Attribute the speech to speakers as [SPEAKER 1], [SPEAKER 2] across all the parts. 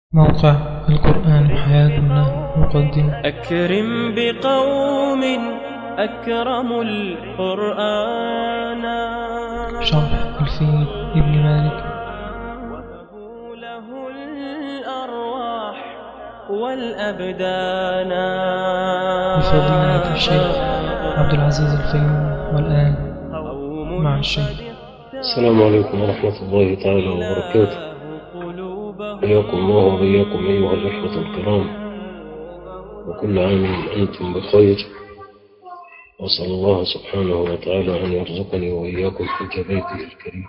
[SPEAKER 1] موقع القرآن حياتنا مقدم
[SPEAKER 2] أكرم بقوم أكرموا القرآن
[SPEAKER 1] شرح الفيل ابن مالك
[SPEAKER 2] وهبوا له الأرواح والأبدان
[SPEAKER 1] بفضيلة الشيخ عبد العزيز الفيوم والآن
[SPEAKER 2] قوم
[SPEAKER 1] مع الشيخ
[SPEAKER 3] السلام عليكم ورحمة الله تعالى وبركاته حياكم الله وبياكم أيها الإخوة الكرام وكل عام أنتم بخير وأسأل الله سبحانه وتعالى أن يرزقني وإياكم حج بيته الكريم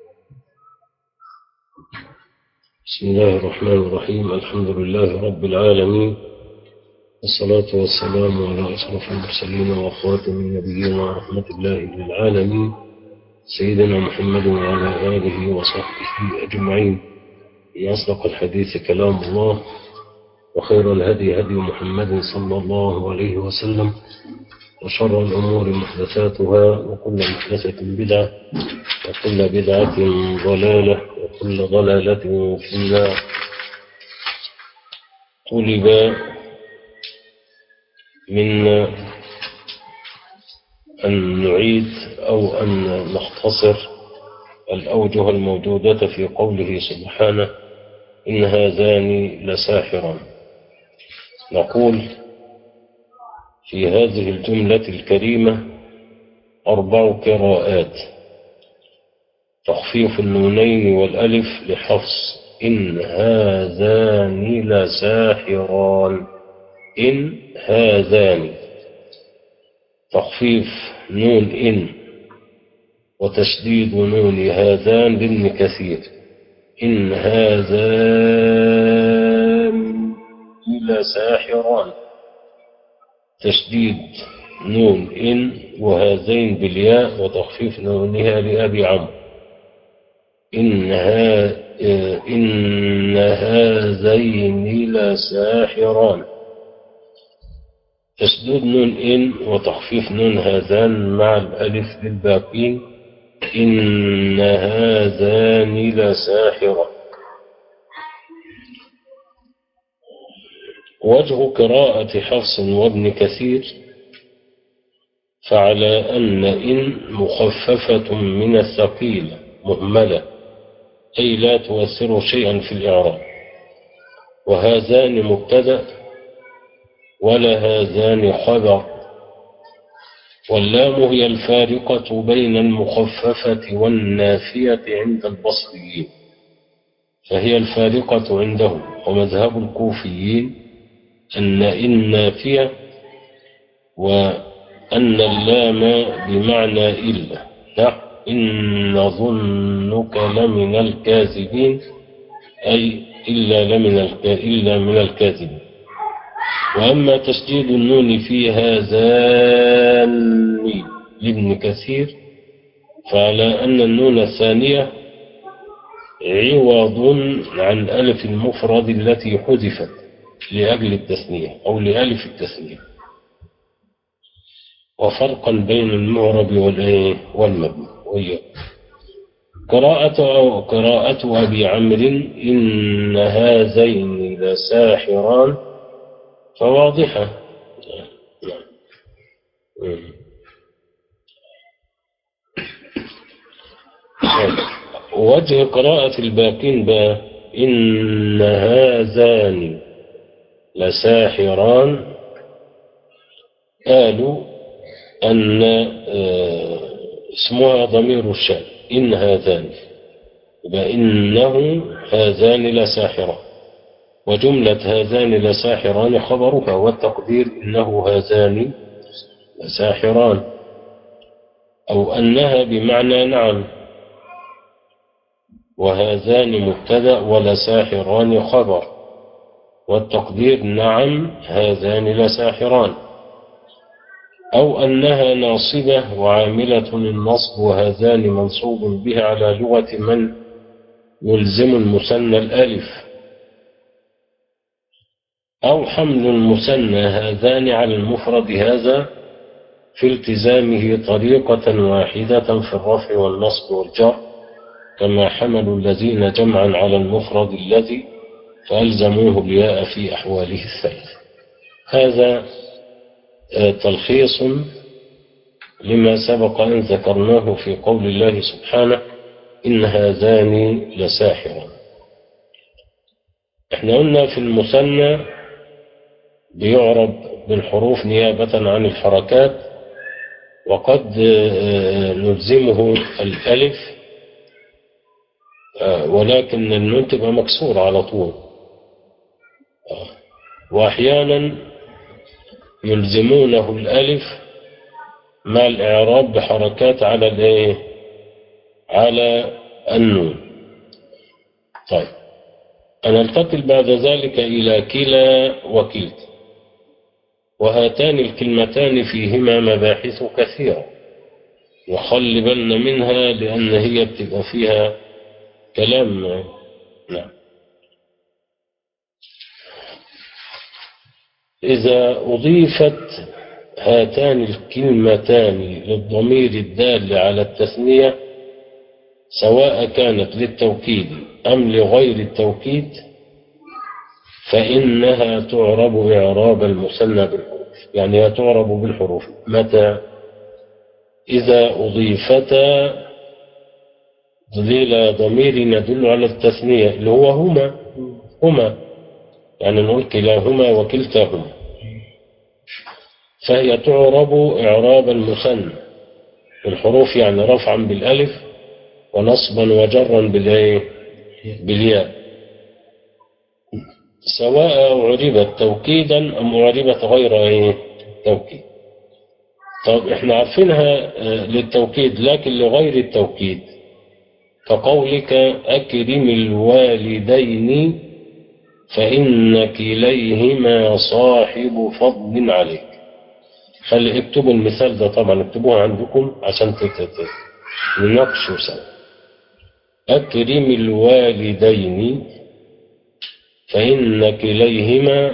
[SPEAKER 3] بسم الله الرحمن الرحيم الحمد لله رب العالمين والصلاة والسلام على أشرف المرسلين وخاتم النبيين ورحمة الله للعالمين سيدنا محمد وعلى آله وصحبه أجمعين إن أصدق الحديث كلام الله وخير الهدي هدي محمد صلى الله عليه وسلم وشر الأمور محدثاتها وكل محدثة بدعة وكل بدعة ضلالة وكل ضلالة في النار طلب منا أن نعيد أو أن نختصر الأوجه الموجودة في قوله سبحانه إن هذان لساحران نقول في هذه الجملة الكريمة أربع قراءات تخفيف النونين والألف لحفص إن هذان لساحران إن هذان تخفيف نون إن وتشديد نون هذان لابن كثير إن هذان لساحران تشديد نون إن وهذين بالياء وتخفيف نونها لأبي عمرو إن, ها إن هذين لساحران تشديد نون إن وتخفيف نون هذان مع الألف للباقين إن هذان لساحران وجه قراءة حفص وابن كثير فعلى أن إن مخففة من الثقيلة مهملة أي لا تؤثر شيئا في الإعراب وهذان مبتدأ ولا هذان خبر واللام هي الفارقة بين المخففة والنافية عند البصريين فهي الفارقة عندهم ومذهب الكوفيين أن إن نافية وأن اللام بمعنى إلا نحو إن نظنك لمن الكاذبين أي إلا, لمن الك... إلا من الكاذبين وأما تشديد النون في هذان لابن كثير فعلى أن النون الثانية عوض عن ألف المفرد التي حذفت لأجل التثنية أو لألف التثنية وفرقا بين المعرب والمبني وهي قراءة أو قراءة أبي عمرو إن هذين لساحران فواضحة وجه قراءة الباقين با إن هذان لساحران قالوا أن اسمها ضمير الشأن إن هذان يبقى إنه هذان لساحران وجملة هذان لساحران خبرها والتقدير إنه هذان لساحران أو أنها بمعنى نعم وهذان مبتدأ ولساحران خبر والتقدير نعم هذان لساحران أو أنها ناصبة وعاملة النصب وهذان منصوب بها على لغة من يلزم المثنى الألف أو حمل المثنى هذان على المفرد هذا في التزامه طريقة واحدة في الرفع والنصب والجر كما حملوا الذين جمعا على المفرد الذي فألزموه الياء في أحواله الثلاث هذا آه، تلخيص لما سبق أن ذكرناه في قول الله سبحانه إن هذان لساحران احنا قلنا في المثنى بيعرب بالحروف نيابة عن الحركات وقد آه، نلزمه الألف آه، ولكن النون تبقى مكسورة على طول آه، وأحيانا يلزمونه الألف مع الإعراب بحركات على الإيه؟ على النون طيب ننتقل بعد ذلك إلى كلا وكلتا وهاتان الكلمتان فيهما مباحث كثيرة وخل بالنا منها لأن هي بتبقى فيها كلام نعم إذا أضيفت هاتان الكلمتان للضمير الدال على التثنية سواء كانت للتوكيد أم لغير التوكيد فإنها تعرب إعراب المثنى بالحروف يعني هي تعرب بالحروف متى إذا أضيفتا إلى ضمير يدل على التثنية اللي هو هما هما يعني نقول كلاهما وكلتاهما فهي تعرب إعراب المثنى الحروف يعني رفعا بالألف ونصبا وجرا بالإيه بالياء سواء عربت توكيدا أم عربت غير إيه توكيد طب احنا عارفينها آه، للتوكيد لكن لغير التوكيد كقولك أكرم الوالدين فإن كليهما صاحب فضل عليك خلي اكتبوا المثال ده طبعا اكتبوها عندكم عشان نناقشوا سوا أكرم الوالدين فإن كليهما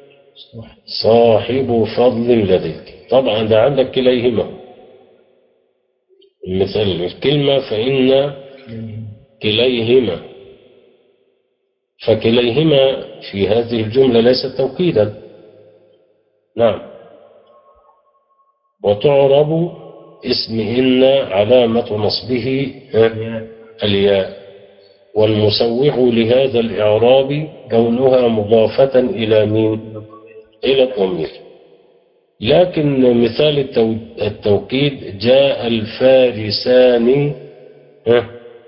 [SPEAKER 3] صاحب فضل لديك طبعا ده عندك كليهما المثال الكلمة فإن كليهما فكليهما في هذه الجملة ليست توكيدا نعم وتعرب اسم إن علامة نصبه الياء والمسوغ لهذا الإعراب كونها مضافة إلى مين إلى الضمير لكن مثال التو- التوكيد جاء الفارسان ها،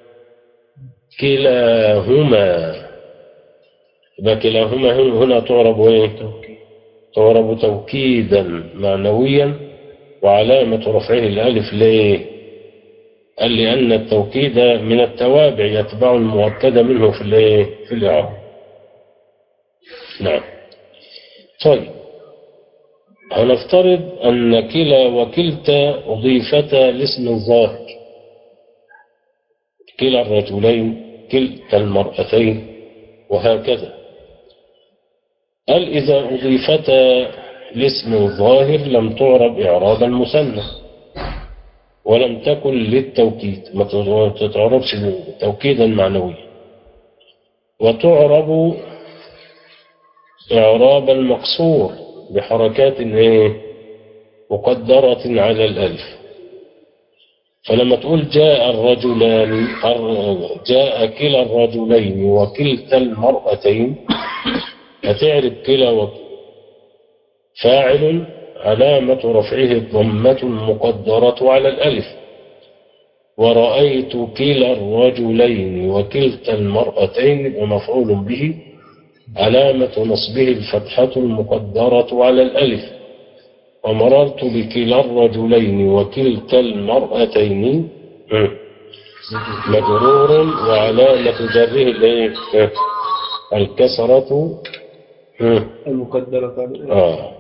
[SPEAKER 3] كلاهما يبقى كلاهما هن- هنا تعرب ايه تعرب توكيدا معنويا وعلامة رفعه الألف ليه قال لأن التوكيد من التوابع يتبع المؤكد منه في الايه في الإعراب نعم طيب هنفترض أن كلا وكلتا أضيفتا لاسم الظاهر كلا الرجلين كلتا المرأتين وهكذا قال إذا أضيفتا لاسم الظاهر لم تعرب إعراب المثنى ولم تكن للتوكيد ما تتعربش توكيدا معنويا وتعرب إعراب المقصور بحركات إيه؟ مقدرة على الألف فلما تقول جاء الرجلان جاء كلا الرجلين وكلتا المرأتين هتعرف كلا وكلا فاعل علامة رفعه الضمة المقدرة على الألف ورأيت كلا الرجلين وكلتا المرأتين ومفعول به علامة نصبه الفتحة المقدرة على الألف ومررت بكلا الرجلين وكلتا المرأتين مجرور وعلامة جره الإيه؟ الكسرة
[SPEAKER 4] المقدرة على
[SPEAKER 3] آه.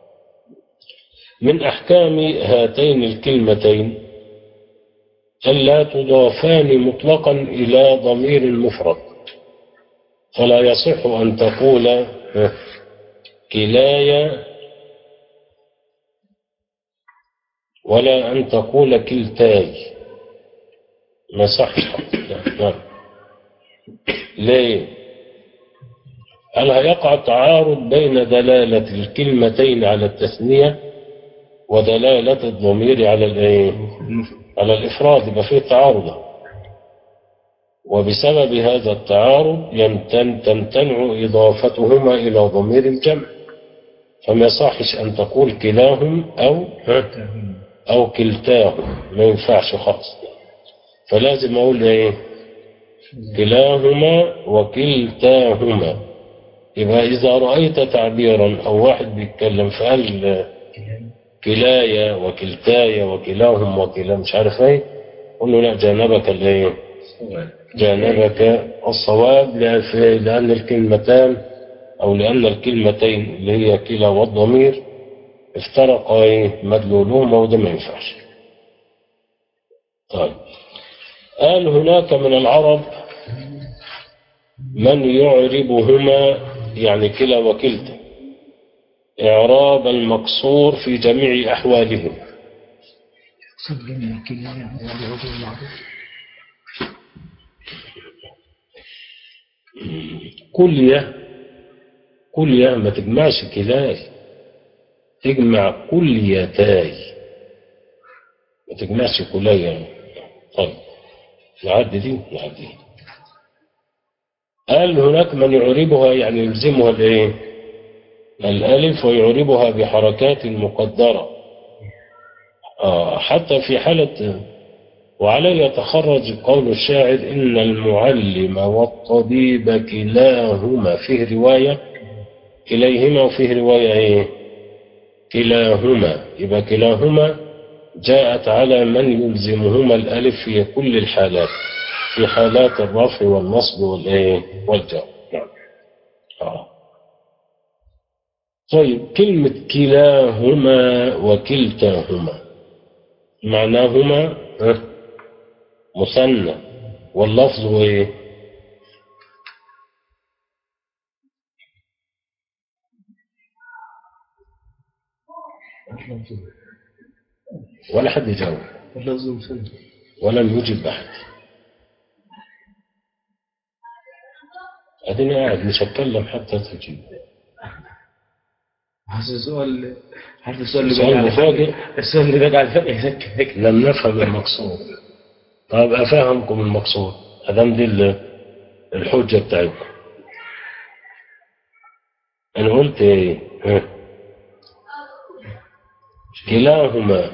[SPEAKER 3] من أحكام هاتين الكلمتين ألا تضافان مطلقا إلى ضمير مفرد فلا يصح أن تقول آه، كلاي ولا أن تقول كلتاي ما صحش نعم. ليه هل هيقع تعارض بين دلالة الكلمتين على التثنية ودلالة الضمير على الايه على الإفراد يبقى فيه تعارض وبسبب هذا التعارض يمتن تمتنع إضافتهما إلى ضمير الجمع فما يصحش أن تقول كلاهم أو ها أو كلتاهم ما ينفعش خالص فلازم أقول إيه كلاهما وكلتاهما يبقى إذا رأيت تعبيرا أو واحد بيتكلم فقال كلايا وكلتايا وكلاهم وكلا مش عارف ايه قل له لا جانبك الايه جانبك الصواب لأن- لأن الكلمتان أو لأن الكلمتين اللي هي كلا والضمير افترقا ايه مدلولهما وده ما ينفعش طيب قال هناك من العرب من يعربهما يعني كلا وكلتا إعراب المقصور في جميع أحوالهم كلية كلية ما تجمعش كلاي تجمع كليتاي ما تجمعش كلية طيب نعدي دي نعدي دي. قال هناك من يعربها يعني يلزمها الايه الالف ويعربها بحركات مقدرة آه حتى في حالة وعليه يتخرج قول الشاعر إن المعلم والطبيب كلاهما فيه رواية كليهما وفيه رواية إيه كلاهما يبقى كلاهما جاءت على من يلزمهما الألف في كل الحالات في حالات الرفع والنصب والإيه والجر نعم آه. طيب كلمة كلاهما وكلتاهما معناهما ها؟ مثنى واللفظ هو ايه ولا حد يجاوب
[SPEAKER 4] اللفظ مسلم
[SPEAKER 3] ولم يجب احد اديني قاعد مش هتكلم حتى تجيب
[SPEAKER 4] حاسس السؤال عارف السؤال اللي
[SPEAKER 3] سؤال
[SPEAKER 4] بيجي على
[SPEAKER 3] مفاجئ
[SPEAKER 4] السؤال اللي بيجي على الفرق يسكت
[SPEAKER 3] لم نفهم المقصود طيب افهمكم المقصود ادام دي ال- الحجه بتاعتكم انا قلت ايه ها؟ كلاهما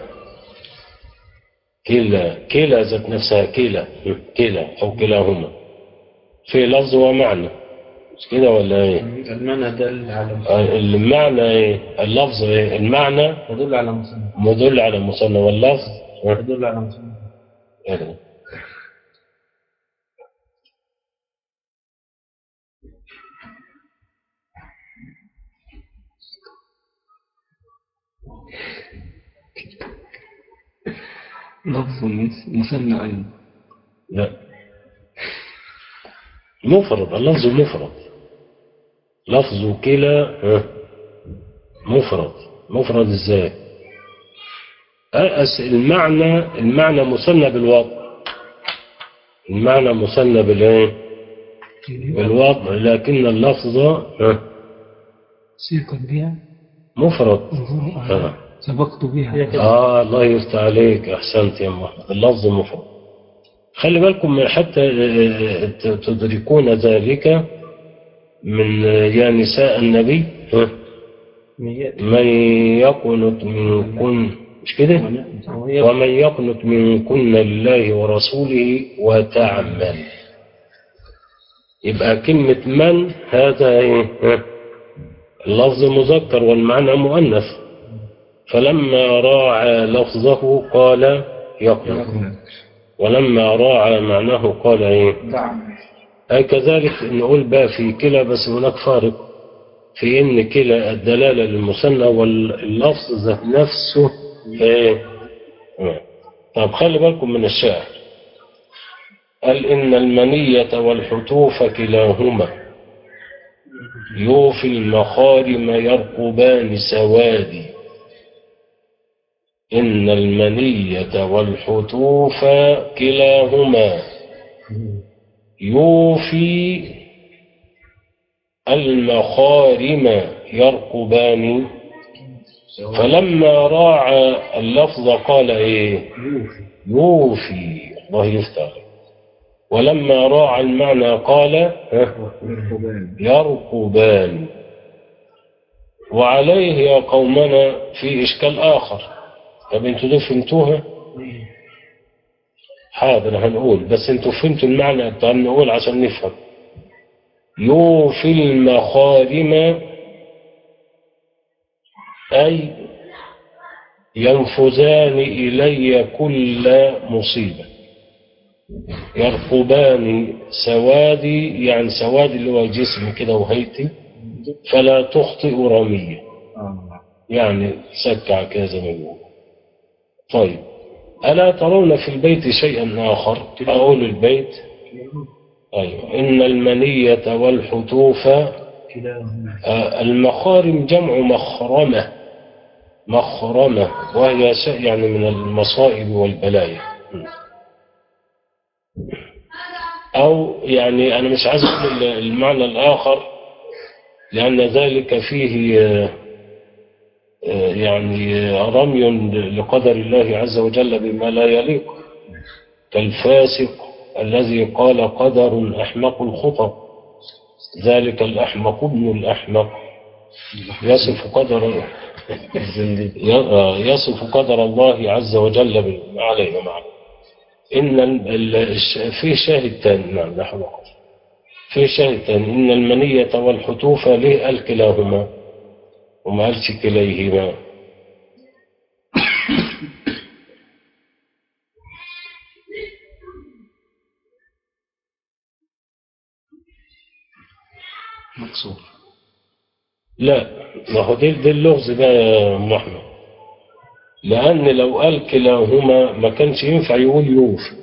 [SPEAKER 3] كلا كلا ذات نفسها كلا كلا او كلاهما في لفظ ومعنى مش كده ولا ايه
[SPEAKER 4] المعنى دل على
[SPEAKER 3] آه، المعنى ايه اللفظ ايه المعنى
[SPEAKER 4] تدل على مسلم
[SPEAKER 3] مدل على المثنى واللفظ ها؟
[SPEAKER 4] تدل على مسلم
[SPEAKER 3] يعني
[SPEAKER 4] لفظ مثنى أيضا
[SPEAKER 3] لا مفرد اللفظ مفرد لفظ كلا ها، مفرد مفرد ازاي أس المعنى المعنى مثنى بالوضع المعنى مثنى بالايه بالوضع لكن اللفظ ها،
[SPEAKER 1] سيقا بها
[SPEAKER 3] مفرد
[SPEAKER 1] انظروا
[SPEAKER 3] آه.
[SPEAKER 1] أنا سبقت بها
[SPEAKER 3] آه الله يفتح عليك أحسنت يا محمد اللفظ مفرد خلي بالكم من حتى آه، ت- تدركون ذلك من آه، يا نساء النبي ها؟ من يقنط منكن مش كده ومن يقنط منكن لله ورسوله وتعمل يبقى كلمة من هذا إيه؟ ها؟ اللفظ مذكر والمعنى مؤنث فلما راعى لفظه قال يقنط ولما راعى معناه قال ايه أي كذلك نقول بقى في كلا بس هناك فارق في ان كلا الدلالة للمثنى واللفظ ذات نفسه ايه آه. طب خلي بالكم من الشاعر قال إن المنية والحتوف كلاهما يوفي المخارم يرقبان سوادي إن المنية والحتوف كلاهما يوفي المخارم يرقبان فلما راعى اللفظ قال ايه يوفي الله يفتح عليك. ولما راعى المعنى قال ها يرقبان وعليه يا قومنا في إشكال آخر طب انتوا دول فهمتوها حاضر هنقول بس انتوا فهمتوا المعنى طب نقول عشان نفهم يوفي المخارم أي ينفذان إلي كل مصيبة يرقبان سوادي يعني سوادي اللي هو جسمي كده وهيتي فلا تخطئ رمية يعني سكع كده زي ما بيقولوا طيب ألا ترون في البيت شيئا آخر أقول البيت أيوة إن المنية والحتوف آه، المخارم جمع مخرمة مخرمة وهي شيء يعني من المصائب والبلايا أو يعني أنا مش عايز أقول المعنى الآخر لأن ذلك فيه آه، آه، يعني رمي لقدر الله عز وجل بما لا يليق كالفاسق الذي قال قدر أحمق الخطب ذلك الأحمق ابن الأحمق يصف قدر يصف قدر الله عز وجل بال- ما علينا ما علينا إن ال- ال- الش- في شاهد تاني نعم لا حول ولا قوة في شاهد تاني إن المنية والحتوف ليه قال كلاهما وما قالش كليهما
[SPEAKER 4] مقصور
[SPEAKER 3] لا ما هو دي, دي اللغز بقى يا أم أحمد لأن لو قال كلاهما ما كانش ينفع يقول يوفي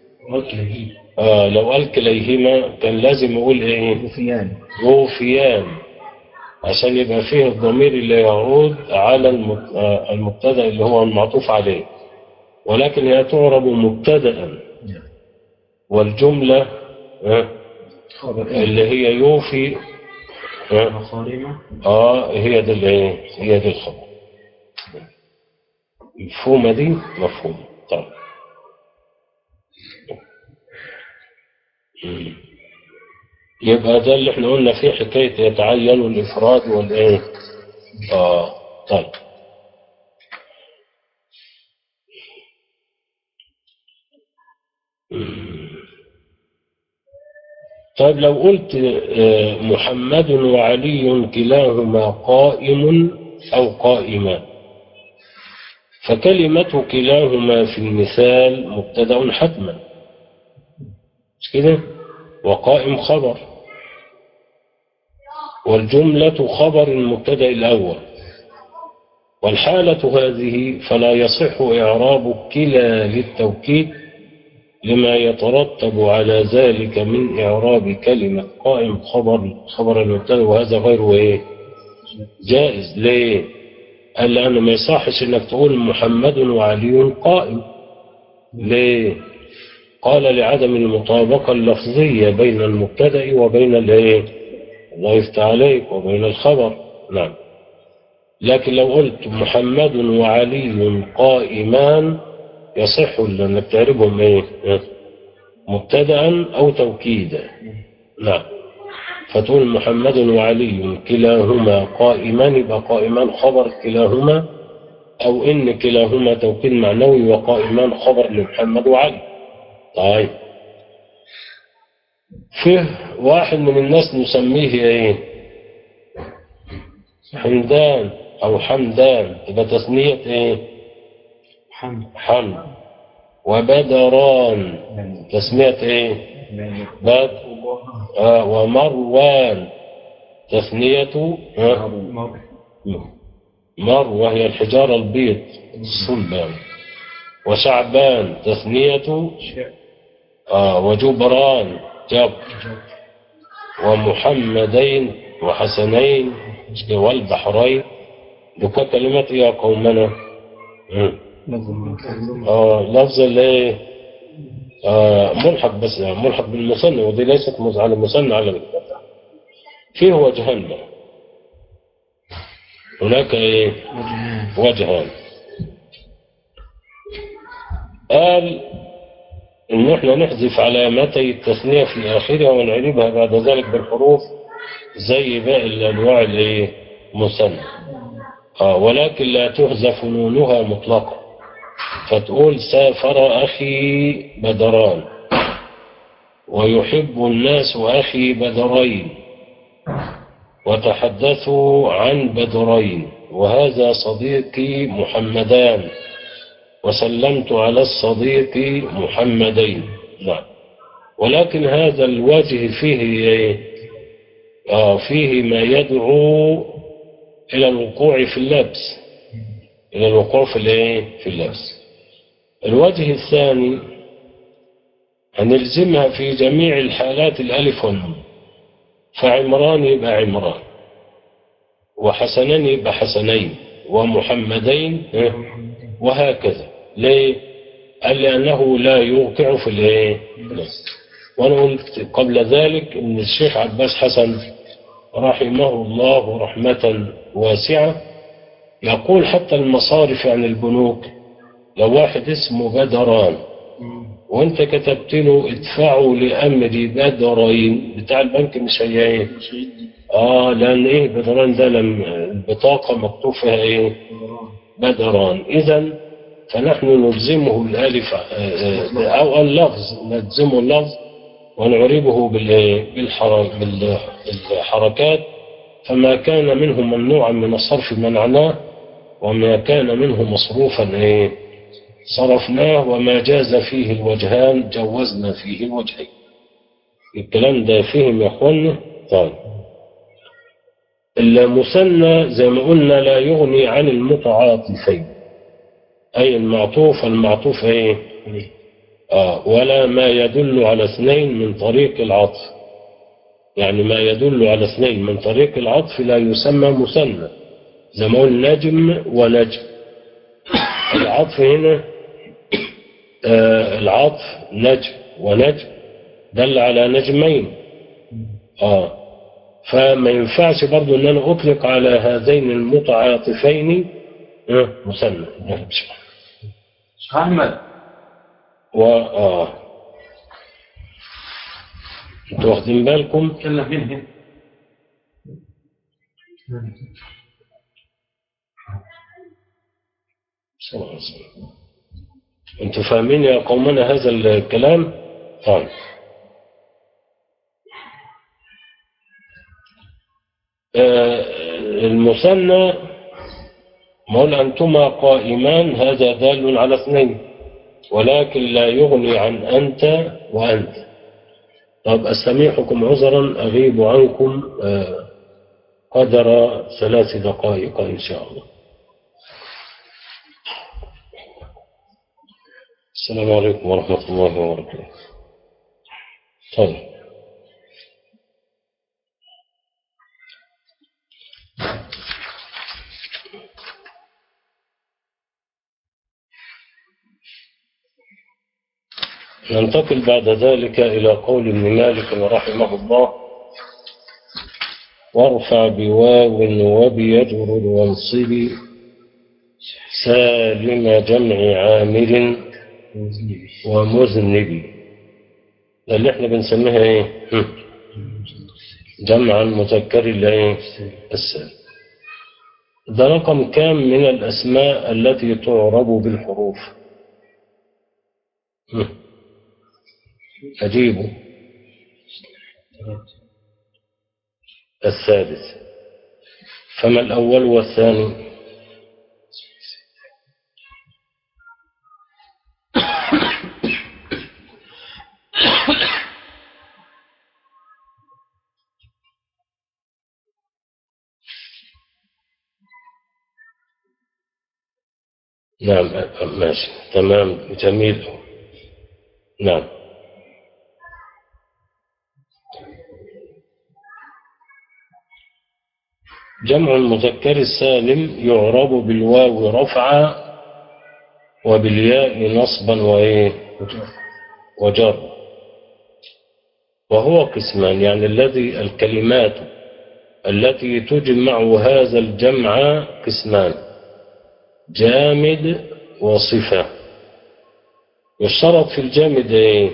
[SPEAKER 3] آه لو قال كليهما كان لازم يقول إيه
[SPEAKER 4] وفيان
[SPEAKER 3] يوفيان عشان يبقى فيه الضمير اللي يعود على المت- آه، المبتدا اللي هو المعطوف عليه ولكن هي تعرب مبتدا والجملة آه، اللي هي يوفي آه،
[SPEAKER 4] مخارمة
[SPEAKER 3] اه هي دي الايه هي دي الخبر مفهومة دي مفهومة طيب مم. يبقى ده اللي احنا قلنا فيه حكاية يتعين الإفراد والإيه اه طيب مم. طيب لو قلت آه، محمد وعلي كلاهما قائم أو قائمان فكلمة كلاهما في المثال مبتدأ حتما مش كده وقائم خبر والجملة خبر المبتدأ الأول والحالة هذه فلا يصح إعراب كلا للتوكيد لما يترتب على ذلك من إعراب كلمة قائم خبر خبر المبتدأ وهذا غير إيه جائز ليه قال لأنه ما يصحش إنك تقول محمد وعلي قائم ليه قال لعدم المطابقة اللفظية بين المبتدأ وبين الإيه الله يفتح عليك وبين الخبر نعم لكن لو قلت محمد وعلي قائمان يصح لأنك تعربهم إيه ها؟ مبتدأ أو توكيدا نعم فتقول محمد وعلي كلاهما قائمان يبقى قائمان خبر كلاهما أو إن كلاهما توكيد معنوي وقائمان خبر لمحمد وعلي طيب فيه واحد من الناس نسميه ايه حمدان او حمدان يبقى تسمية ايه
[SPEAKER 4] حمد
[SPEAKER 3] حمد وبدران تسمية ايه بدر آه ومروان تثنية آه
[SPEAKER 4] مر
[SPEAKER 3] مر وهي الحجارة البيض الصلبان وشعبان تثنية آه وجبران جبر ومحمدين وحسنين والبحرين ذكر كلمات يا قومنا مم. آه لفظ الايه آه ملحق بس يعني ملحق بالمثنى ودي ليست مز- على المثنى على الفتح فيه وجهان بقى هناك ايه
[SPEAKER 4] وجهان
[SPEAKER 3] وجهان قال ان احنا نحذف علامتي التثنية في اخرها ونعربها بعد ذلك بالحروف زي باقي الانواع الايه مثنى اه ولكن لا تحذف نونها مطلقا فتقول سافر اخي بدران ويحب الناس اخي بدرين وتحدثوا عن بدرين وهذا صديقي محمدان وسلمت على الصديق محمدين نعم ولكن هذا الوجه فيه إيه؟ آه فيه ما يدعو إلى الوقوع في اللبس إلى الوقوع في الإيه؟ في اللبس الوجه الثاني هنلزمها في جميع الحالات الألف والنون فعمران يبقى عمران وحسنان يبقى حسنين ومحمدين إيه؟ وهكذا ليه قال لأنه لا يوقع في الايه وانا قلت قبل ذلك ان الشيخ عباس حسن رحمه الله رحمة واسعة يقول حتى المصارف عن البنوك لو واحد اسمه بدران وانت كتبت له ادفعوا لامري بدرين بتاع البنك مش هي ايه اه لان ايه بدران ده لم البطاقة مكتوب فيها ايه بدران إذا فنحن نلزمه الألف آه، أو اللفظ نلزمه اللفظ ونعربه بالإيه؟ بالحر- بالحركات فما كان منه ممنوعا من الصرف منعناه وما كان منه مصروفا إيه؟ صرفناه وما جاز فيه الوجهان جوزنا فيه الوجهين الكلام ده فهم يا اخوانا طيب المثنى زي ما قلنا لا يغني عن المتعاطفين أي المعطوف المعطوف إيه؟ آه ولا ما يدل على اثنين من طريق العطف يعني ما يدل على اثنين من طريق العطف لا يسمى مثنى زي ما قلنا نجم ونجم العطف هنا آه العطف نجم ونجم دل على نجمين آه فما ينفعش برضو ان انا اطلق على هذين المتعاطفين آه، مثنى
[SPEAKER 4] شيخ أحمد
[SPEAKER 3] و اه انتوا واخدين بالكم
[SPEAKER 4] كلم هنا هنا
[SPEAKER 3] صلى الله عليه وسلم. انتوا فاهمين يا قومنا هذا الكلام طيب آه، المثنى مول أنتما قائمان هذا دال على اثنين ولكن لا يغني عن أنت وأنت طب أستميحكم عذرا أغيب عنكم آه، قدر ثلاث دقائق إن شاء الله السلام عليكم ورحمة الله وبركاته طيب ننتقل بعد ذلك إلى قول ابن مالك رحمه الله وارفع بواو وبيجر وانصب سالم جمع عامل ومذنب ده اللي احنا بنسميها ايه هم. جمع المذكر اللي ايه السالم ده رقم كام من الأسماء التي تعرب بالحروف هم. أجيبه الثالث فما الأول والثاني نعم أ- ماشي تمام جميل نعم جمع المذكر السالم يعرب بالواو رفعا وبالياء نصبا وإيه وجر وهو قسمان يعني الذي الكلمات التي تجمع هذا الجمع قسمان جامد وصفة يشترط في الجامد إيه؟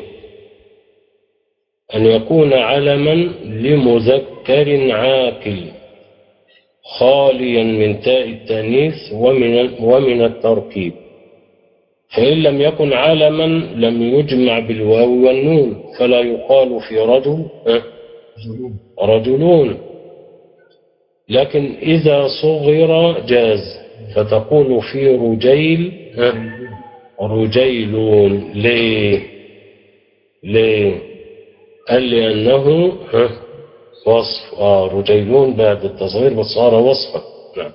[SPEAKER 3] أن يكون علما لمذكر عاقل خاليا من تاء التانيث ومن ومن التركيب فإن لم يكن علما لم يجمع بالواو والنون فلا يقال في رجل أه؟ رجلون لكن إذا صغر جاز فتقول في رجيل أه؟ رجيلون ليه ليه قال لأنه ها وصف آه رجيلون بعد التصغير بس صار وصفا نعم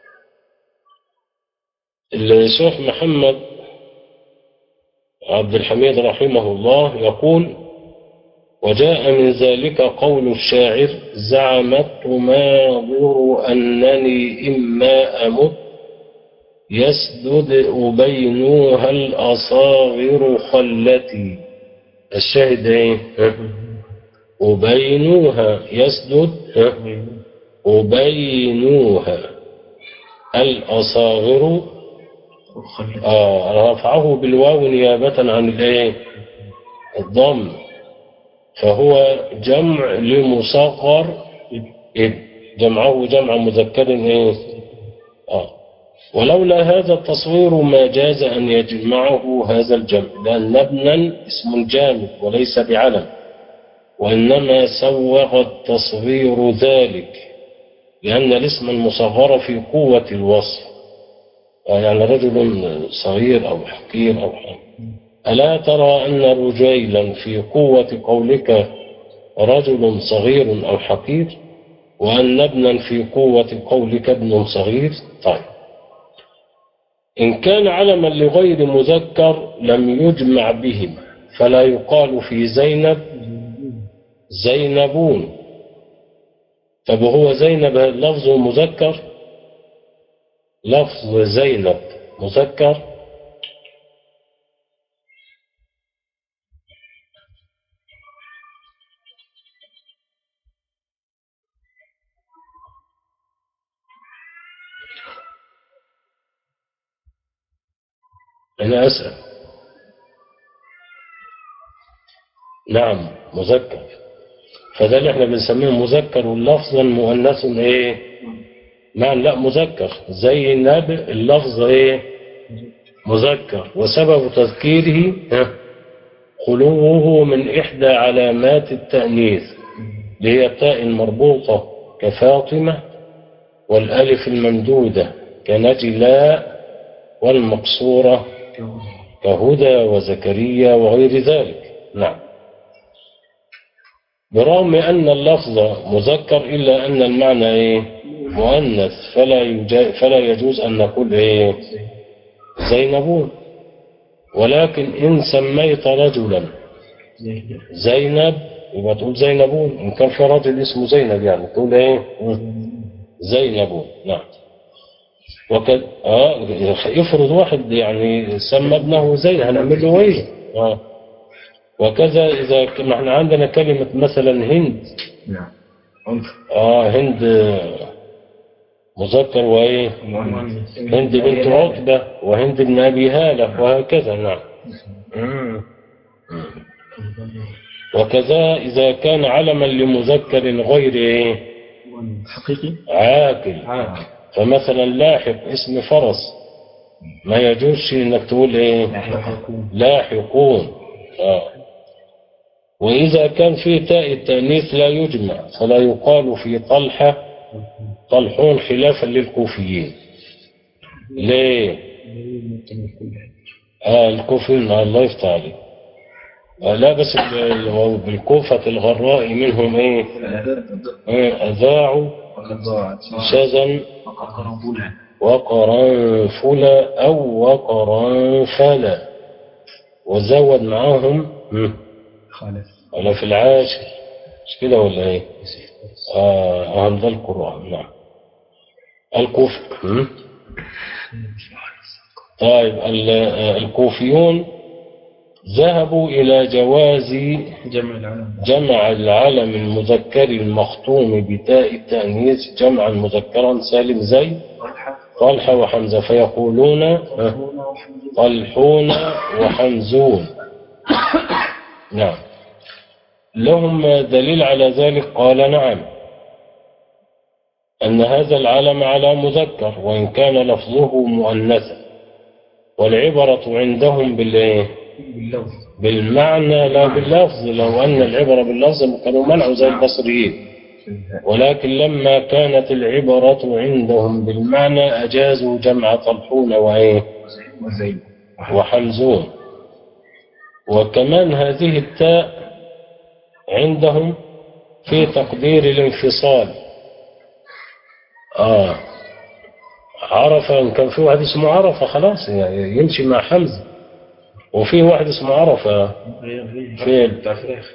[SPEAKER 3] الشيخ محمد عبد الحميد رحمه الله يقول وجاء من ذلك قول الشاعر زعمت تماضر أنني إما أمت يسدد أبينوها الأصاغر خلتي الشاهد ايه ها؟ أبينوها يسدد ها؟ أبينوها الأصاغر آه رفعه بالواو نيابة عن الايه الضم فهو جمع لمصغر ابن جمعه جمع مذكر ايه آه ولولا هذا التصوير ما جاز أن يجمعه هذا الجمع لأن ابنا اسم جامد وليس بعلم وإنما سوغ التصوير ذلك لأن الاسم المصغر في قوة الوصف يعني رجل صغير أو حقير أو حقير ألا ترى أن رجيلا في قوة قولك رجل صغير أو حقير وأن ابنا في قوة قولك ابن صغير طيب إن كان علما لغير مذكر لم يجمع بهم فلا يقال في زينب زينبون طب وهو زينب لفظ مذكر لفظ زينب مذكر أنا أسأل نعم مذكر فده اللي احنا بنسميه مذكر لفظا مؤنث ايه نعم لا مذكر زي الناب اللفظ ايه مذكر وسبب تذكيره ها خلوه من إحدى علامات التأنيث اللي هي التاء المربوطة كفاطمة والألف الممدودة كنجلاء والمقصورة كهدى وزكريا وغير ذلك نعم برغم أن اللفظ مذكر إلا أن المعنى إيه؟ مؤنث فلا, يجا فلا يجوز أن نقول إيه؟ زينبون ولكن إن سميت رجلا زينب يبقى تقول زينبون إن كان في رجل اسمه زينب يعني تقول إيه؟ زينبون نعم وكذا آه يفرض واحد يعني سمى ابنه زين هنعمل له ايه آه. وكذا اذا ك- ما احنا عندنا كلمة مثلا هند
[SPEAKER 4] نعم
[SPEAKER 3] اه هند آه، مذكر وايه هند بنت عتبة وهند بن ابي هالة وهكذا نعم مم. وكذا اذا كان علما لمذكر غير ايه
[SPEAKER 4] حقيقي
[SPEAKER 3] عاقل
[SPEAKER 4] آه.
[SPEAKER 3] فمثلا لاحق اسم فرس ما يجوزش انك تقول ايه لاحقون آه. وإذا كان في تاء التأنيث لا يجمع فلا يقال في طلحة طلحون خلافا للكوفيين ليه؟ آه الكوفيين آه الله يفتح عليك آه لا بس ال- ال- بالكوفة الغراء منهم ايه؟ إيه، أذاعوا
[SPEAKER 4] وقد ضاعت
[SPEAKER 3] شذا
[SPEAKER 4] وقد قربونا
[SPEAKER 3] وقرنفلا أو وقرنفلا وزود معاهم مم.
[SPEAKER 4] خالف
[SPEAKER 3] ولا في العاشر مش كده ولا ايه آه أهم ده القرآن نعم الكوف مم. طيب ال- آه، الكوفيون ذهبوا إلى جواز
[SPEAKER 4] جمع العلم
[SPEAKER 3] جمع العلم المذكر المختوم بتاء التأنيث جمعا مذكرا سالم زي طلحة وحمزة فيقولون ها، طلحون وحمزون نعم لهم دليل على ذلك قال نعم أن هذا العلم على مذكر وإن كان لفظه مؤنثا والعبرة عندهم بالإيه؟
[SPEAKER 4] باللفظ
[SPEAKER 3] بالمعنى لا باللفظ لو أن العبرة باللفظ كانوا منعوا زي البصريين ولكن لما كانت العبرة عندهم بالمعنى أجازوا جمع طلحون وإيه
[SPEAKER 4] وزيد
[SPEAKER 3] وحمزون وكمان هذه التاء عندهم في تقدير الانفصال آه عرفة إن كان في واحد اسمه عرفة خلاص يعني يمشي مع حمزة وفي واحد اسمه عرفة فين
[SPEAKER 4] بتاع فراخ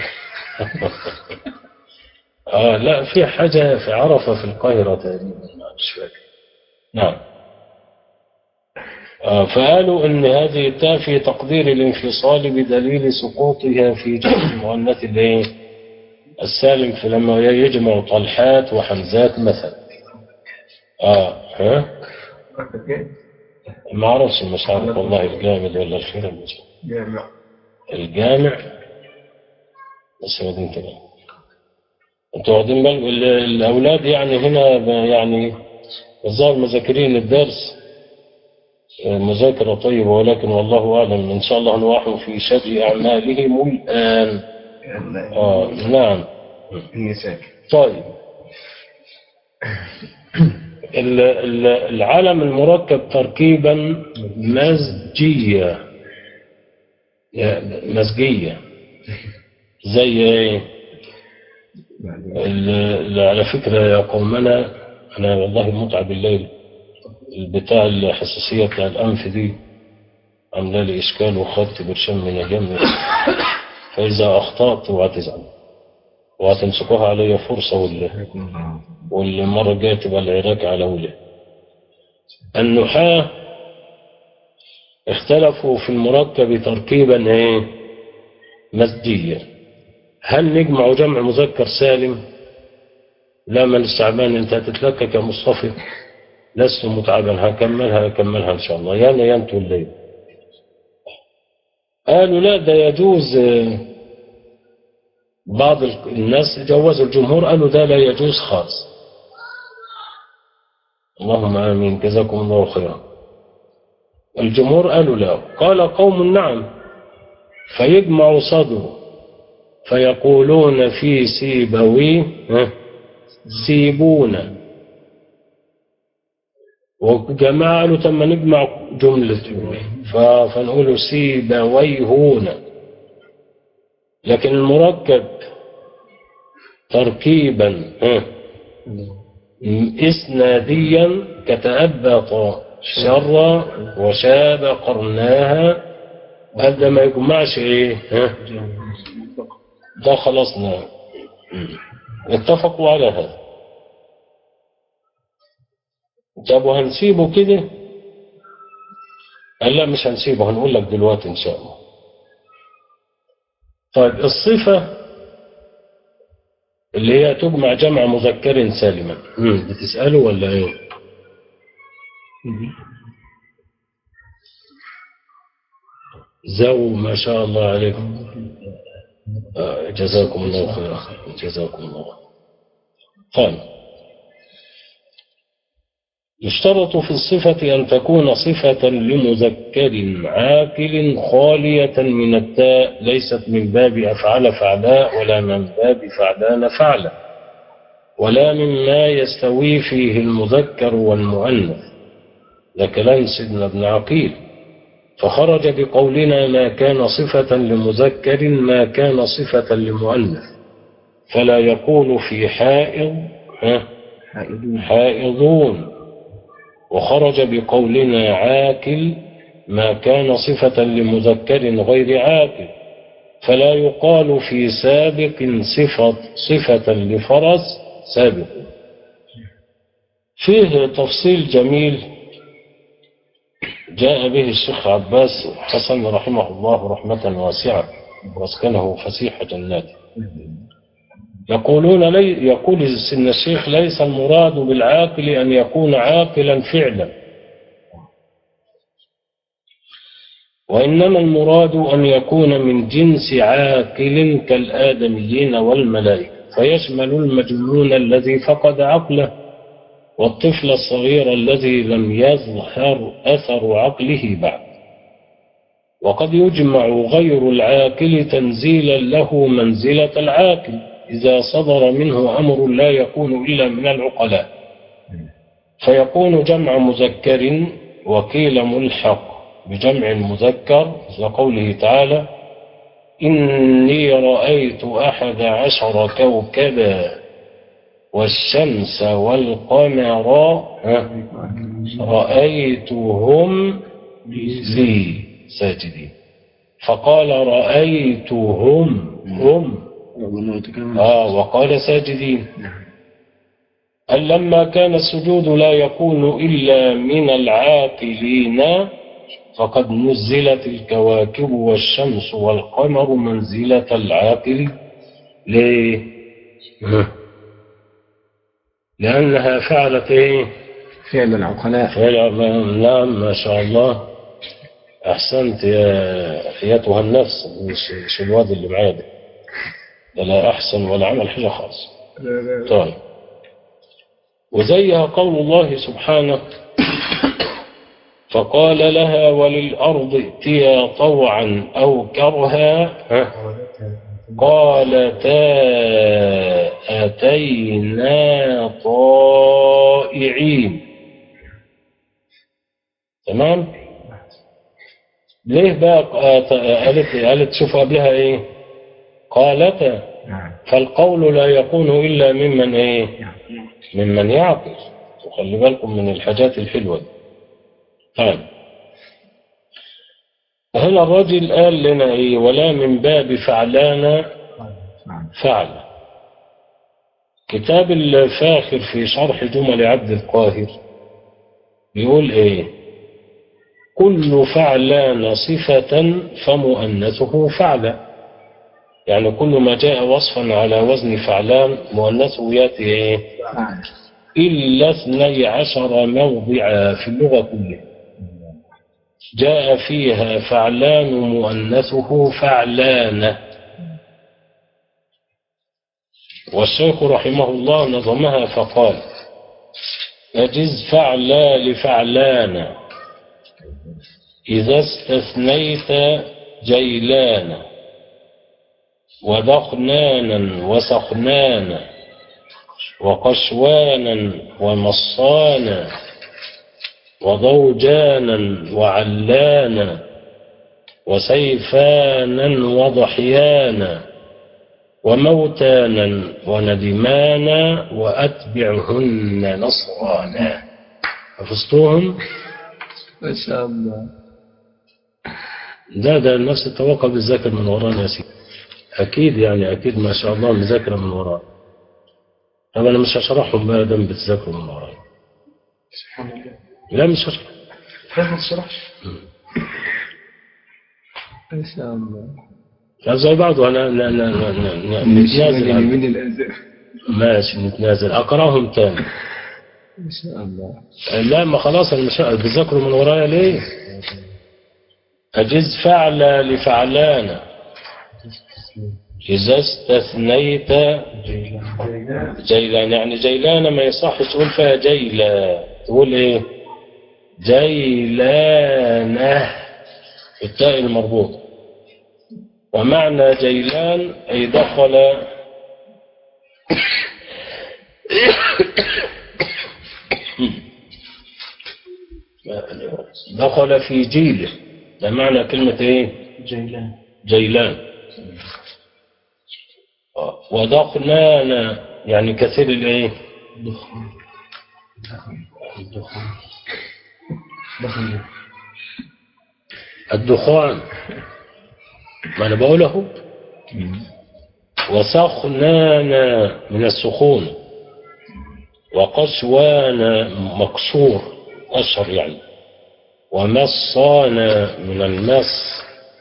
[SPEAKER 3] آه لا في حاجة في عرفة في القاهرة تقريبا مش فاكر نعم آه فقالوا ان هذه التاء في تقدير الانفصال بدليل سقوطها في جمع المؤنث الايه السالم في لما يجمع طلحات وحمزات مثلا اه ها ما اعرفش مش عارف والله الجامد ولا الخير المجمع
[SPEAKER 4] جامع
[SPEAKER 3] الجامع بس ما دين كده انتوا واخدين بالكم ال- الاولاد يعني هنا ب- يعني الظاهر مذاكرين الدرس آه، مذاكرة طيبة ولكن والله أعلم إن شاء الله نوحوا في شر أعمالهم الآن آه نعم
[SPEAKER 4] النساء
[SPEAKER 3] طيب ال- ال- العالم المركب تركيبا مزجية يعني مزجية زي ايه ال- ال- على فكرة يا قومنا أنا والله متعب الليل البتاع الحساسية بتاع الأنف دي عاملة لي إشكال وخدت برشام من الجنة فإذا أخطأت واعتزل وهتمسكوها علي فرصة ولا والمرة الجاية تبقى العراق على وله النحاة اختلفوا في المركب تركيبا ايه مزجيا هل نجمع جمع مذكر سالم لا من السعبان انت هتتلكك يا مصطفى لست متعبا هكملها هكملها ان شاء الله يانا ينتو الليل قالوا لا ده يجوز آه، بعض الناس جوزوا الجمهور قالوا ده لا يجوز خالص اللهم امين جزاكم الله خيرا الجمهور قالوا لا قال قوم نعم فيجمع صدره فيقولون في سيبوي ها، سيبونا وجماعة قالوا تم نجمع جملة ف- فنقول سيبويهون لكن المركب تركيبا ها، إسناديا كتأبط شر وشاب قرناها هذا ما يجمعش ايه ها ده خلصنا اتفقوا على هذا طب وهنسيبه كده قال لا مش هنسيبه هنقول لك دلوقتي ان شاء الله طيب الصفة اللي هي تجمع جمع مذكر سالما مم، بتسأله ولا ايه زو ما شاء الله عليكم آه، جزاكم الله خيرا جزاكم الله خيرا. طيب يشترط في الصفة أن تكون صفة لمذكر عاقل خالية من التاء ليست من باب أفعل فعلاء ولا من باب فعلان فعلا ولا مما يستوي فيه المذكر والمؤنث ده كلام سيدنا ابن عقيل فخرج بقولنا ما كان صفة لمذكر ما كان صفة لمؤنث فلا يقول في حائض ها
[SPEAKER 4] حائدون
[SPEAKER 3] حائضون وخرج بقولنا عاكل ما كان صفة لمذكر غير عاكل فلا يقال في سابق صفة, صفة لفرس سابق فيه تفصيل جميل جاء به الشيخ عباس حسن رحمه الله رحمة واسعة واسكنه فسيح جناته يقولون لي يقول سن الشيخ ليس المراد بالعاقل أن يكون عاقلا فعلا وإنما المراد أن يكون من جنس عاقل كالآدميين والملائكة فيشمل المجنون الذي فقد عقله والطفل الصغير الذي لم يظهر أثر عقله بعد وقد يجمع غير العاقل تنزيلا له منزلة العاقل إذا صدر منه أمر لا يكون إلا من العقلاء فيكون جمع مذكر وكيل ملحق بجمع المذكر لقوله تعالى إني رأيت أحد عشر كوكبا والشمس والقمر ها، رأيتهم لي ساجدين فقال رأيتهم هم آه وقال ساجدين أن لما كان السجود لا يكون إلا من العاقلين فقد نزلت الكواكب والشمس والقمر منزلة العاقل ليه؟ لأنها فعلت إيه؟
[SPEAKER 4] فعل العقلاء
[SPEAKER 3] فعل نعم ما شاء الله أحسنت يا أيتها النفس مش مش الواد اللي معايا ده ده لا أحسن ولا عمل حاجة خالص طيب وزيها قول الله سبحانه فقال لها وللأرض ائتيا طوعا أو كرها ها؟ قالتا أتينا طائعين تمام ليه بقى قالت قالت شوف قبلها ايه قالتا
[SPEAKER 4] نعم
[SPEAKER 3] فالقول لا يكون إلا ممن ايه ممن يعقل وخلي بالكم من الحاجات الحلوة دي طيب هنا الرجل قال لنا ايه ولا من باب فعلان
[SPEAKER 4] نعم
[SPEAKER 3] فعل كتاب الفاخر في شرح جمل عبد القاهر بيقول ايه كل فعلان صفة فمؤنثه فعل يعني كل ما جاء وصفا على وزن فعلان مؤنثه ياتي ايه
[SPEAKER 4] فعل
[SPEAKER 3] إلا اثني عشر موضعا في اللغة كلها جاء فيها فعلان مؤنثه فعلان والشيخ رحمه الله نظمها فقال أجز فعلا لفعلان إذا استثنيت جيلان ودخنانا وسخنانا وقشوانا ومصانا وضوجانا وعلانا وسيفانا وضحيانا وموتانا وندمانا وأتبعهن نصرانا حفظتوهم؟
[SPEAKER 1] ما شاء الله
[SPEAKER 3] ده ده نفس التوقع بالذاكر من ورانا يا سيدي أكيد يعني أكيد ما شاء الله مذاكرة من ورانا طب أنا مش هشرحهم بقى دام بتذاكروا من ورايا
[SPEAKER 1] سبحان الله
[SPEAKER 3] لا مش هشرح
[SPEAKER 1] كيف ما تشرحش ما شاء الله
[SPEAKER 3] لا زي بعض وأنا ن- ن- ن- ن-
[SPEAKER 4] من الشمال
[SPEAKER 3] نتنازل
[SPEAKER 4] اليمين
[SPEAKER 3] عن-
[SPEAKER 4] الأزرق
[SPEAKER 3] ماشي نتنازل أقراهم تاني
[SPEAKER 1] ما شاء الله
[SPEAKER 3] لا ما خلاص أنا مش بتذاكروا من ورايا ليه أجز فعل لفعلان إذا استثنيت جيلان يعني جيلان ما يصحش تقول فيها جيلة تقول ايه جيلانة التاء المربوطة ومعنى جيلان أي دخل دخل في جيله ده معنى كلمة ايه
[SPEAKER 1] جيلان
[SPEAKER 3] جيلان ودخنان يعني كثير الايه
[SPEAKER 1] دخان
[SPEAKER 3] الدخان
[SPEAKER 1] دخان
[SPEAKER 3] الدخان ما انا بقوله وسخنان من السخون وقسوان مكسور أشهر يعني ومصانا من المس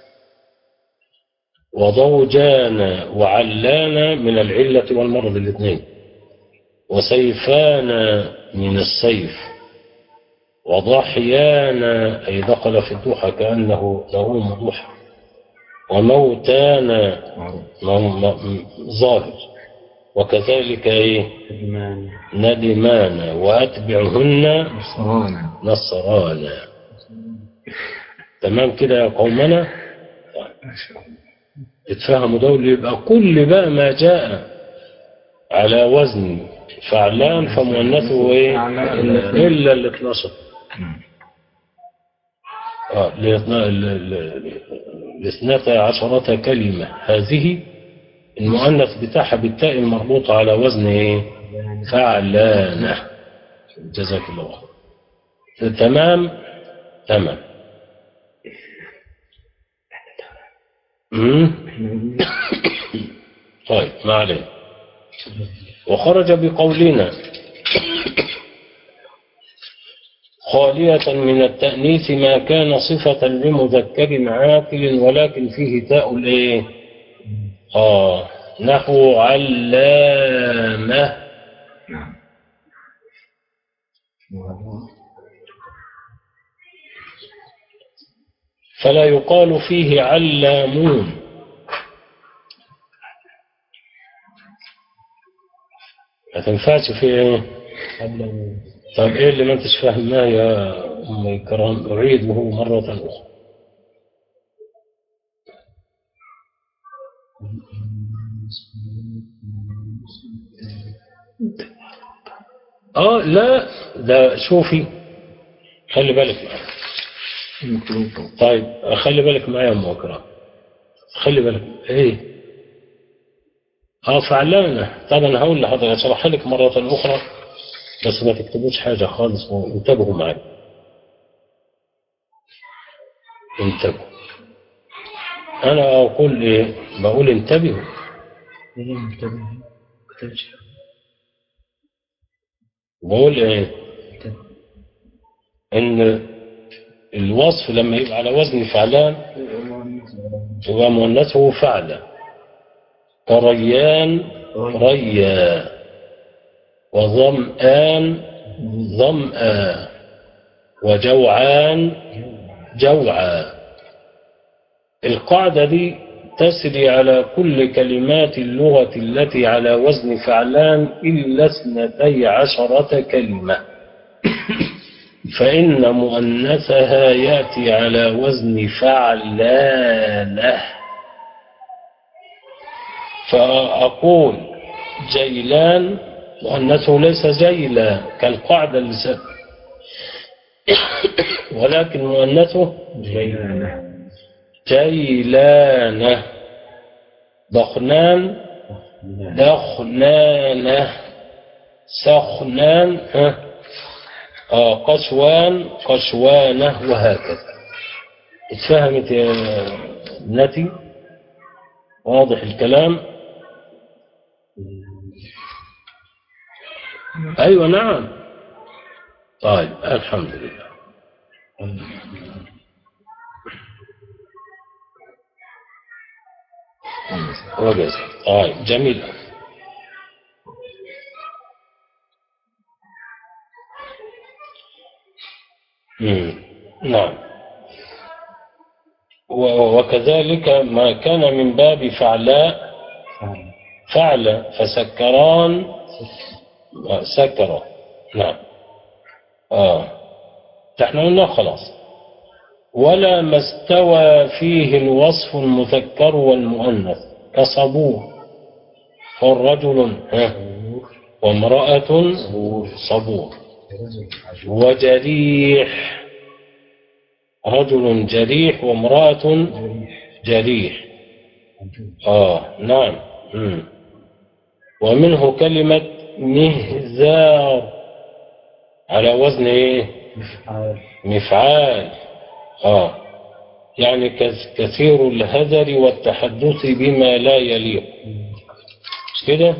[SPEAKER 3] وضوجانا وعلانا من العلة والمرض الاثنين وسيفانا من السيف وضحيانا أي دخل في الضحى كأنه نوم ضحى وموتانا م- م- ظاهر وكذلك ايه
[SPEAKER 1] إيمان
[SPEAKER 3] ندمان واتبعهن
[SPEAKER 4] نصرانا
[SPEAKER 3] نصرانا تمام كده يا قومنا
[SPEAKER 4] ما شاء الله
[SPEAKER 3] اتفهموا دول يبقى كل بقى ما جاء على وزن فعلان فمؤنثه ايه الا ال 12
[SPEAKER 4] نعم.
[SPEAKER 3] اه لاثنا- ال- ال- الاثنتا عشرة كلمة هذه المؤنث بتاعها بالتاء المربوطة على وزن ايه فعلانة جزاك الله خير تمام تمام مم؟ طيب ما عليه وخرج بقولنا خالية من التأنيث ما كان صفة لمذكر عاقل ولكن فيه تاء الايه آه نحو علامة
[SPEAKER 4] نعم
[SPEAKER 3] فلا يقال فيه علامون ما تنفعش فيه ايه طب ايه اللي ما انتش فاهماه يا ام الكرام اعيده مرة اخرى اه لا ده شوفي خلي بالك معايا
[SPEAKER 4] المكتوب فوق.
[SPEAKER 3] طيب خلي بالك معايا يا ام اكرم خلي بالك ايه اه فعلانة طب انا هقول لحضرتك اشرح لك مرة اخرى بس ما تكتبوش حاجة خالص وانتبهوا معايا انتبهوا انا اقول ايه بقول انتبهوا
[SPEAKER 1] إيه منتبه كتبش
[SPEAKER 3] بقول ايه ان الوصف لما يبقى على وزن فعلان يبقى مؤنثه فعلة كريان ريا وظمآن ظمآ وجوعان جوعا القاعدة دي تسري على كل كلمات اللغة التي على وزن فعلان إلا اثنتي عشرة كلمة فإن مؤنثها يأتي على وزن فعلانة فأقول جيلان مؤنثه ليس جيلا كالقاعدة اللي س- ولكن مؤنثه
[SPEAKER 4] جيلانة
[SPEAKER 3] جيلانة ضخنان دخنانة سخنان ها آه قشوان قشوانة وهكذا اتفهمت يا ابنتي واضح الكلام أيوة نعم طيب الحمد لله وجزاك طيب جميل مم. نعم و- وكذلك ما كان من باب فعلاء فعل فسكران آه، سكر نعم اه ده احنا قلنا خلاص ولا ما استوى فيه الوصف المذكر والمؤنث كصبور فالرجل ها، وامرأة صبور وجريح رجل جريح وامرأة جريح آه نعم مم. ومنه كلمة مهزار على وزن ايه مفعال آه يعني كث- كثير الهذر والتحدث بما لا يليق مش كده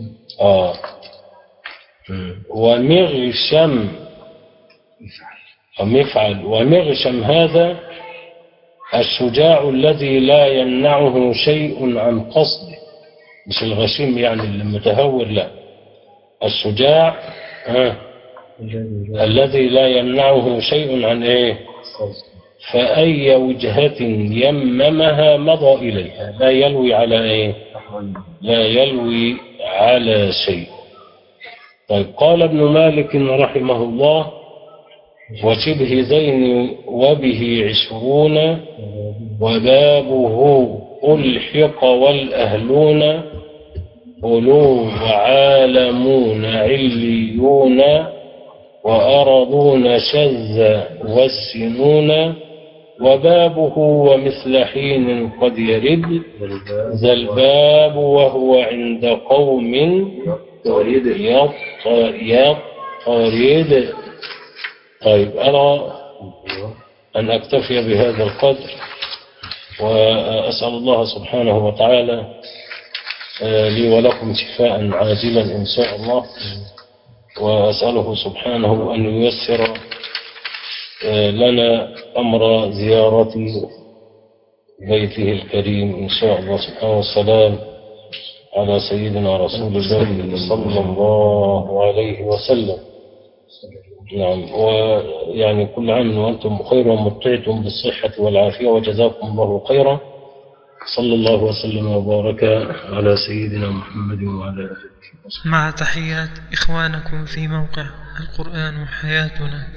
[SPEAKER 3] آه مم. ومغشم ومفعل ومغشم هذا الشجاع الذي لا يمنعه شيء عن قصده مش الغشيم يعني المتهور لا الشجاع ها الذي لا يمنعه شيء عن ايه فأي وجهة يممها مضى إليها لا يلوي على ايه لا يلوي على شيء طيب قال ابن مالك رحمه الله وشبه ذين وبه عشرون وبابه ألحق والأهلون أولو وعالمون عليون وأرضون شذ والسنون وبابه ومثل حين قد يرد ذا الباب وهو عند قوم
[SPEAKER 4] توريد
[SPEAKER 3] يط- يطرد طيب أرى أن أكتفي بهذا القدر وأسأل الله سبحانه وتعالى آه، لي ولكم شفاء عاجلا إن شاء الله وأسأله سبحانه أن ييسر آه، لنا أمر زيارة بيته الكريم إن شاء الله سبحانه والسلام على سيدنا رسول الله صلى الله عليه وسلم نعم ويعني كل عام وأنتم بخير ومتعتم بالصحة والعافية وجزاكم الله خيرا صلى الله وسلم وبارك على سيدنا محمد وعلى آله وصحبه
[SPEAKER 5] مع تحيات إخوانكم في موقع القرآن حياتنا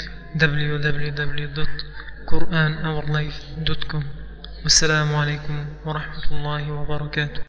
[SPEAKER 5] www.quranourlife.com والسلام عليكم ورحمة الله وبركاته